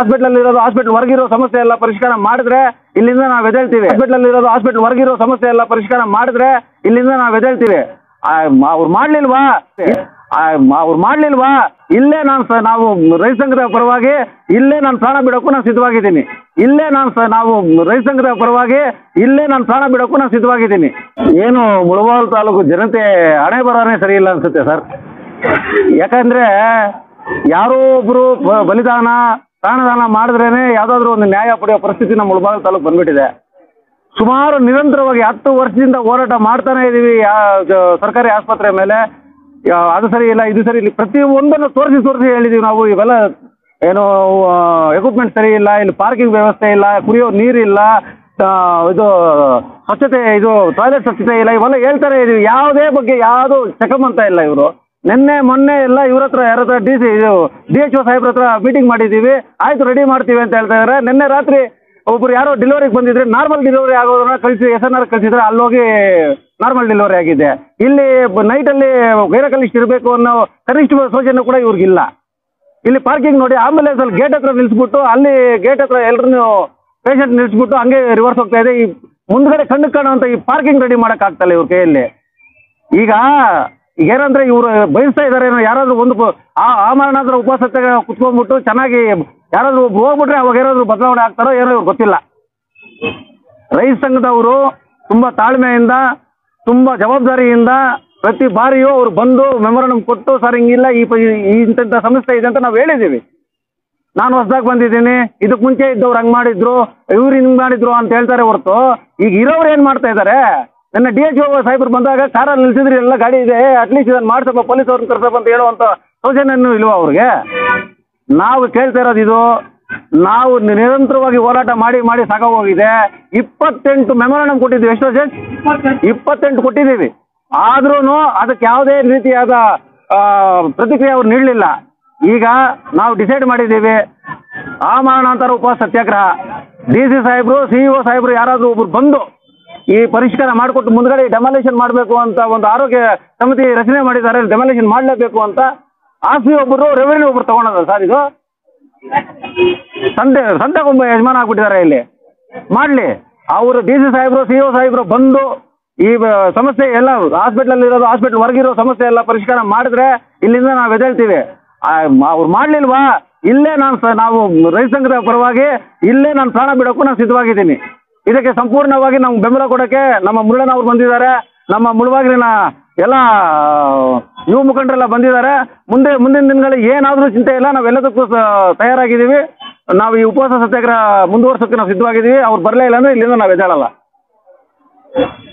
hospital ಇರೋದು hospital ಹೊರಗಿರೋ ಸಮಸ್ಯೆ ಎಲ್ಲ ಪರಿಷ್ಕಾರ ಮಾಡಿದ್ರೆ ಇಲ್ಲಿಂದ ನಾವು ಎದ್ದೇಳ್ತೀವಿ ಹಾಸ್ಪಿಟಲ್ ಇರೋದು ಹಾಸ್ಪಿಟಲ್ ಹೊರಗಿರೋ ಸಮಸ್ಯೆ ಎಲ್ಲ ಪರಿಷ್ಕಾರ ಮಾಡಿದ್ರೆ ಇಲ್ಲಿಂದ ನಾವು ಎದ್ದೇಳ್ತೀವಿ ಅವ್ರು ಮಾಡ್ಲಿಲ್ವಾ ಅವ್ರು ಮಾಡ್ಲಿಲ್ವಾ ಇಲ್ಲೇ ನಾನು ಸ ನಾವು ರೈತ ಸಂಘದ ಪರವಾಗಿ ಇಲ್ಲೇ ನಾನು ಪ್ರಾಣ ಬಿಡೋಕ್ಕೂ ನಾನು ಸಿದ್ಧವಾಗಿದ್ದೀನಿ ಇಲ್ಲೇ ನಾನು ಸ ನಾವು ರೈತ ಸಂಘದ ಪರವಾಗಿ ಇಲ್ಲೇ ನಾನು ಪ್ರಾಣ ಬಿಡೋಕ್ಕೂ ನಾನು ಸಿದ್ಧವಾಗಿದ್ದೀನಿ ಏನು ಮುಳಬಾಲ್ ತಾಲೂಕು ಜನತೆ ಹಣೆ ಬರೋನೇ ಸರಿ ಇಲ್ಲ ಅನ್ಸುತ್ತೆ ಸರ್ ಯಾಕಂದ್ರೆ ಯಾರೋ ಒಬ್ರು ಬ- ಬಲಿದಾನ ಪ್ರಾಣದಾನ ಮಾಡಿದ್ರೇನೆ ಯಾವ್ದಾದ್ರು ಒಂದು ನ್ಯಾಯ ಪಡೆಯೋ ಪರಿಸ್ಥಿತಿ ನಮ್ಮ ಮುಳಬಾಗಿಲು ತಾಲೂಕು ಬಂದ್ಬಿಟ್ಟಿದೆ ಸುಮಾರು ನಿರಂತರವಾಗಿ ಹತ್ತು ವರ್ಷದಿಂದ ಹೋರಾಟ ಮಾಡ್ತಾನೆ ಇದೀವಿ ಯಾ- ಜ- ಸರ್ಕಾರಿ ಆಸ್ಪತ್ರೆ ಮೇಲೆ ಯಾ- ಅದು ಸರಿ ಇಲ್ಲ ಇದು ಸರಿ ಇಲ್ಲ ಪ್ರತಿ ಒಂದನ್ನು ತೋರಿಸಿ ತೋರಿಸಿ ಹೇಳಿದೀವಿ ನಾವು ಇವೆಲ್ಲ ಏನು ಎಕ್ವಿಪ್ಮೆಂಟ್ ಸರಿ ಇಲ್ಲ ಇಲ್ಲಿ ಪಾರ್ಕಿಂಗ್ ವ್ಯವಸ್ಥೆ ಇಲ್ಲ ಕುಡಿಯೋ ನೀರಿಲ್ಲ ಆ, ಇದು ಸ್ವಚ್ಛತೆ ಇದು ಟಾಯ್ಲೆಟ್ ಸ್ವಚ್ಛತೆ ಇಲ್ಲ ಇವೆಲ್ಲ ಹೇಳ್ತಾನೆ ಇದೀವಿ ಯಾವುದೇ ಬಗ್ಗೆ ಯಾವುದು ಚೆಕಮ್ ಅಂತ ಇಲ್ಲ ಇವರು ನಿನ್ನೆ ಮೊನ್ನೆ ಎಲ್ಲ ಇವ್ರ ಹತ್ರ ಯಾರ ಹತ್ರ ಡಿ ಸಿ ಇದು ಡಿ ಎಚ್ ಒ ಸಾಹೇಬ್ರ ಹತ್ರ ಮೀಟಿಂಗ್ ಮಾಡಿದ್ದೀವಿ ಆಯ್ತು ರೆಡಿ ಮಾಡ್ತೀವಿ ಅಂತ ಹೇಳ್ತಾ ಇದಾರೆ ನಿನ್ನೆ ರಾತ್ರಿ ಒಬ್ರು ಯಾರೋ ಡೆಲಿವರಿಗೆ ಬಂದಿದ್ರೆ ನಾರ್ಮಲ್ ಡೆಲಿವರಿ ಆಗೋದನ್ನ ಕಳಿಸಿ ಎಸ್ ಎನ್ ಆರ್ ಕಳಿಸಿದ್ರೆ ಅಲ್ಲೋಗಿ ನಾರ್ಮಲ್ ಡೆಲಿವರಿ ಆಗಿದೆ ಇಲ್ಲಿ ನೈಟಲ್ಲಿ ಗೈರಕಲಿಸ್ಟ್ ಇರಬೇಕು ಅನ್ನೋ ಕನಿಷ್ಠ ಸೂಚನೆ ಕೂಡ ಇವ್ರಿಗಿಲ್ಲ ಇಲ್ಲಿ ಪಾರ್ಕಿಂಗ್ ನೋಡಿ ಆಂಬುಲೆನ್ಸ್ ಅಲ್ಲಿ ಗೇಟ್ ಹತ್ರ ನಿಲ್ಲಿಸ್ಬಿಟ್ಟು ಅಲ್ಲಿ ಗೇಟ್ ಹತ್ರ ಎಲ್ಲರನ್ನು ಪೇಷಂಟ್ ನಿಲ್ಲಿಸ್ಬಿಟ್ಟು ಹಂಗೆ ರಿವರ್ಸ್ ಹೋಗ್ತಾ ಇದೆ ಈ ಮುಂದ್ಗಡೆ ಕಣ್ಣು ಕಾಣುವಂತ ಈ ಪಾರ್ಕಿಂಗ್ ರೆಡಿ ಮಾಡಕ್ ಆಗ್ತಲ್ಲ ಇವ್ರ ಕೈಯಲ್ಲಿ ಈಗ ಈಗ ಏನಂದ್ರೆ ಇವರು ಬಯಸ್ತಾ ಇದಾರೆ ಏನೋ ಯಾರಾದ್ರೂ ಒಂದು ಪ- ಆ ಆ ಮರಣಾಂತರ ಉಪವಾಸ ಕುತ್ಕೊಂಡ್ಬಿಟ್ಟು ಚೆನ್ನಾಗಿ ಯಾರಾದ್ರೂ ಒಬ್ರು ಹೋಗ್ಬಿಟ್ರೆ ಅವಾಗ ಏನಾದ್ರು ಬದಲಾವಣೆ ಆಗ್ತಾರೋ ಏನೋ ಇವ್ರಿಗೆ ಗೊತ್ತಿಲ್ಲ ರೈತ ಸಂಘದವರು ತುಂಬಾ ತಾಳ್ಮೆಯಿಂದ ತುಂಬಾ ಜವಾಬ್ದಾರಿಯಿಂದ ಪ್ರತಿ ಬಾರಿಯೂ ಅವ್ರು ಬಂದು ಮೆಮೊರಂಡಮ್ ಕೊಟ್ಟು ಸರ್ ಹಿಂಗಿಲ್ಲ ಈ ಪ- ಈ ಇಂಥ ಸಮಸ್ಯೆ ಇದೆ ಅಂತ ನಾವು ಹೇಳಿದ್ದೀವಿ ನಾನು ಹೊಸದಾಗಿ ಬಂದಿದ್ದೀನಿ ಇದಕ್ಕೆ ಮುಂಚೆ ಇದ್ದವ್ರು ಹಂಗೆ ಮಾಡಿದ್ರು ಇವ್ರು ಹಿಂಗೆ ಮಾಡಿದ್ರು ಅಂತ ಹೇಳ್ತಾರೆ ಹೊರತು ಈಗ ಇರೋರು ಏನು ಮಾಡ್ತಾ ಇದ್ದಾರೆ ನನ್ನ ಡಿ ಎಚ್ ಒ ಸಾಹೇಬ್ರು ಬಂದಾಗ ಕಾರಲ್ಲಿ ನಿಲ್ಸಿದ್ರೆ ಎಲ್ಲ ಗಾಡಿ ಇದೆ ಅಟ್ಲೀಸ್ಟ್ ಇದನ್ನು ಮಾಡ್ಸಪ್ಪ ಪೊಲೀಸ್ ಅವ್ರನ್ನ ಕರ್ಸಪ್ಪ ಅಂತ ಹೇಳುವಂಥ ಸೂಚನೆಯೂ ಇಲ್ವಾ ಅವ್ರಿಗೆ ನಾವು ಕೇಳ್ತಾ ಇರೋದು ಇದು ನಾವು ನಿರಂತರವಾಗಿ ಹೋರಾಟ ಮಾಡಿ ಮಾಡಿ ಸಾಕಾಗೋಗಿದೆ ಇಪ್ಪತ್ತೆಂಟು ಮೆಮೊರಂಡಮ್ ಕೊಟ್ಟಿದ್ದೀವಿ ಎಷ್ಟು ಜಡ್ಜ್ ಇಪ್ಪತ್ತೆಂಟು ಕೊಟ್ಟಿದ್ದೀವಿ ಆದ್ರೂ ಅದಕ್ಕೆ ಯಾವುದೇ ರೀತಿಯಾದ ಆ, ಪ್ರತಿಕ್ರಿಯೆ ಅವ್ರು ನೀಡಲಿಲ್ಲ ಈಗ ನಾವು ಡಿಸೈಡ್ ಮಾಡಿದ್ದೀವಿ ಆ ಮರಣಾಂತರ ಉಪವಾಸ ಸತ್ಯಾಗ್ರಹ ಡಿ ಸಿ ಸಾಹೇಬರು ಸಿ ಇ ಸಾಹೇಬರು ಯಾರಾದರೂ ಒಬ್ರು ಬಂದು ಈ ಪರಿಷ್ಕಾರ ಮಾಡಿಕೊಟ್ಟು ಮುಂದ್ಗಡೆ ಡೆಮಾಲೇಷನ್ ಮಾಡಬೇಕು ಅಂತ ಒಂದು ಆರೋಗ್ಯ ಸಮಿತಿ ರಚನೆ ಮಾಡಿದ್ದಾರೆ ಡೆಮಾಲೇಷನ್ ಮಾಡಲೇಬೇಕು ಅಂತ ಆಸ್ತಿ ಒಬ್ಬರು ರೆವೆನ್ಯೂ ಒಬ್ರು ತಗೊಂಡದ ಸರ್ ಇದು ಸಂತೆ ಸಂತೆಗೊಂಬ ಯಜಮಾನ ಆಗ್ಬಿಟ್ಟಿದ್ದಾರೆ ಇಲ್ಲಿ ಮಾಡಲಿ ಅವರು ಡಿ ಸಿ ಸಾಹೇಬರು ಸಿ ಒ ಸಾಹೇಬರು ಬಂದು ಈ ಬ- ಸಮಸ್ಯೆ ಎಲ್ಲ ಹಾಸ್ಪಿಟ್ಲಲ್ಲಿ ಇರೋದು ಹಾಸ್ಪಿಟ್ಲ್ ಹೊರಗಿರೋ ಸಮಸ್ಯೆ ಎಲ್ಲ ಪರಿಷ್ಕಾರ ಮಾಡಿದ್ರೆ ಇಲ್ಲಿಂದ ನಾವು ಎದ್ದೇಳ್ತೀವಿ ಅವ್ರು ಮಾಡಲಿಲ್ವಾ ಇಲ್ಲೇ ನಾನು ಸ ನಾವು ರೈತ ಸಂಘದ ಪರವಾಗಿ ಇಲ್ಲೇ ನಾನು ಪ್ರಾಣ ಬಿಡೋಕ್ಕೂ ನಾನು ಸಿದ್ಧವಾಗಿದ್ದೀನಿ ಇದಕ್ಕೆ ಸಂಪೂರ್ಣವಾಗಿ ನಾವು ಬೆಂಬಲ ಕೊಡೋಕ್ಕೆ ನಮ್ಮ ಮುರುಳಣ್ಣ ಅವ್ರು ಬಂದಿದ್ದಾರೆ ನಮ್ಮ ಮುಳುಬಾಗಿಲಿನ ಎಲ್ಲ ಯುವ ಮುಖಂಡರೆಲ್ಲ ಬಂದಿದ್ದಾರೆ ಮುಂದೆ ಮುಂದಿನ ದಿನಗಳಲ್ಲಿ ಏನಾದರೂ ಚಿಂತೆ ಇಲ್ಲ ನಾವೆಲ್ಲದಕ್ಕೂ ಸ- ತಯಾರಾಗಿದ್ದೀವಿ ನಾವು ಈ ಉಪವಾಸ ಸತ್ಯಾಗ್ರಹ ಮುಂದುವರ್ಸೋಕ್ಕೆ ನಾವು ಸಿದ್ಧವಾಗಿದ್ದೀವಿ ಅವ್ರು ಬರಲೇ ಇಲ್ಲ ಅಂದರೆ ಇಲ್ಲಿಂದ ನಾವು ಎದ್ದೇಳಲ್ಲ